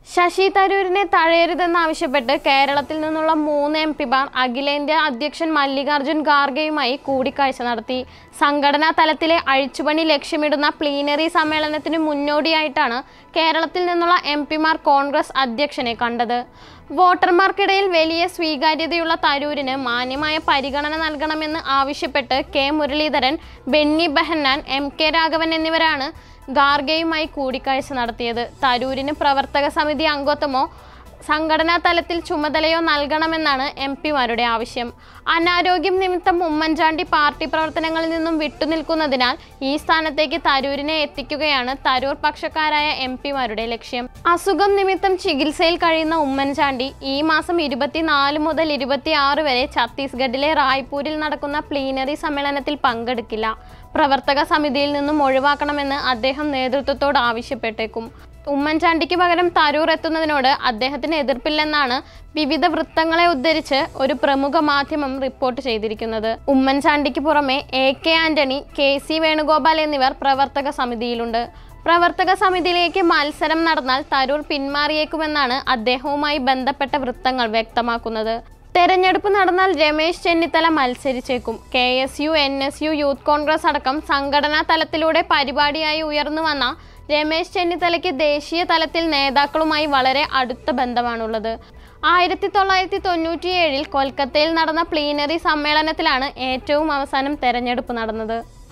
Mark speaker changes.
Speaker 1: ശശി തരൂരിനെ തഴയരുതെന്നാവശ്യപ്പെട്ട് കേരളത്തിൽ നിന്നുള്ള മൂന്ന് എം പിമാർ അഖിലേന്ത്യാ അധ്യക്ഷൻ മല്ലികാർജുൻ ഖാർഗെയുമായി കൂടിക്കാഴ്ച നടത്തി സംഘടനാ തലത്തിലെ അഴിച്ചുപണി ലക്ഷ്യമിടുന്ന പ്ലീനറി സമ്മേളനത്തിന് മുന്നോടിയായിട്ടാണ് കേരളത്തിൽ നിന്നുള്ള എം പിമാർ കോൺഗ്രസ് അധ്യക്ഷനെ കണ്ടത് വോട്ടർമാർക്കിടയിൽ വലിയ സ്വീകാര്യതയുള്ള തരൂരിന് മാന്യമായ പരിഗണന നൽകണമെന്ന് ആവശ്യപ്പെട്ട് K Muraleedharan Benny Behanan M K Raghavan എന്നിവരാണ് ഖാർഗെയുമായി കൂടിക്കാഴ്ച നടത്തിയത് തരൂരിന് പ്രവർത്തക സമിതി അംഗത്വമോ സംഘടനാ തലത്തിൽ ചുമതലയോ നൽകണമെന്നാണ് എം പിമാരുടെ ആവശ്യം അനാരോഗ്യം നിമിത്തം ഉമ്മൻചാണ്ടി പാർട്ടി പ്രവർത്തനങ്ങളിൽ നിന്നും വിട്ടുനിൽക്കുന്നതിനാൽ ഈ സ്ഥാനത്തേക്ക് തരൂരിനെ എത്തിക്കുകയാണ് തരൂർ പക്ഷക്കാരായ എം പിമാരുടെ ലക്ഷ്യം അസുഖം നിമിത്തം ചികിത്സയിൽ കഴിയുന്ന ഉമ്മൻചാണ്ടി ഈ മാസം ഇരുപത്തിനാല് മുതൽ ഇരുപത്തിയാറ് വരെ ഛത്തീസ്ഗഡിലെ റായ്പൂരിൽ നടക്കുന്ന പ്ലീനറി സമ്മേളനത്തിൽ പങ്കെടുക്കില്ല പ്രവർത്തക സമിതിയിൽ നിന്നും ഒഴിവാക്കണമെന്ന് അദ്ദേഹം നേതൃത്വത്തോട് ആവശ്യപ്പെട്ടേക്കും ഉമ്മൻചാണ്ടിക്ക് പകരം തരൂർ എത്തുന്നതിനോട് അദ്ദേഹത്തിന് എതിർപ്പില്ലെന്നാണ് വിവിധ വൃത്തങ്ങളെ ഉദ്ധരിച്ച് ഒരു പ്രമുഖ മാധ്യമം റിപ്പോർട്ട് ചെയ്തിരിക്കുന്നത് ഉമ്മൻചാണ്ടിക്ക് പുറമെ A K Antony K C Venugopal എന്നിവർ പ്രവർത്തക സമിതിയിലുണ്ട് പ്രവർത്തക സമിതിയിലേക്ക് മത്സരം നടന്നാൽ തരൂർ പിന്മാറിയേക്കുമെന്നാണ് അദ്ദേഹവുമായി ബന്ധപ്പെട്ട വൃത്തങ്ങൾ വ്യക്തമാക്കുന്നത് തെരഞ്ഞെടുപ്പ് നടന്നാൽ രമേശ് ചെന്നിത്തല മത്സരിച്ചേക്കും K S U N S U Youth Congress അടക്കം സംഘടനാ തലത്തിലൂടെ പരിപാടിയായി ഉയർന്നു വന്ന രമേശ് ചെന്നിത്തലയ്ക്ക് ദേശീയ തലത്തിൽ നേതാക്കളുമായി വളരെ അടുത്ത ബന്ധമാണുള്ളത് ആയിരത്തി തൊള്ളായിരത്തി തൊണ്ണൂറ്റിയേഴിൽ കൊൽക്കത്തയിൽ നടന്ന പ്ലീനറി സമ്മേളനത്തിലാണ് ഏറ്റവും അവസാനം തെരഞ്ഞെടുപ്പ് നടന്നത്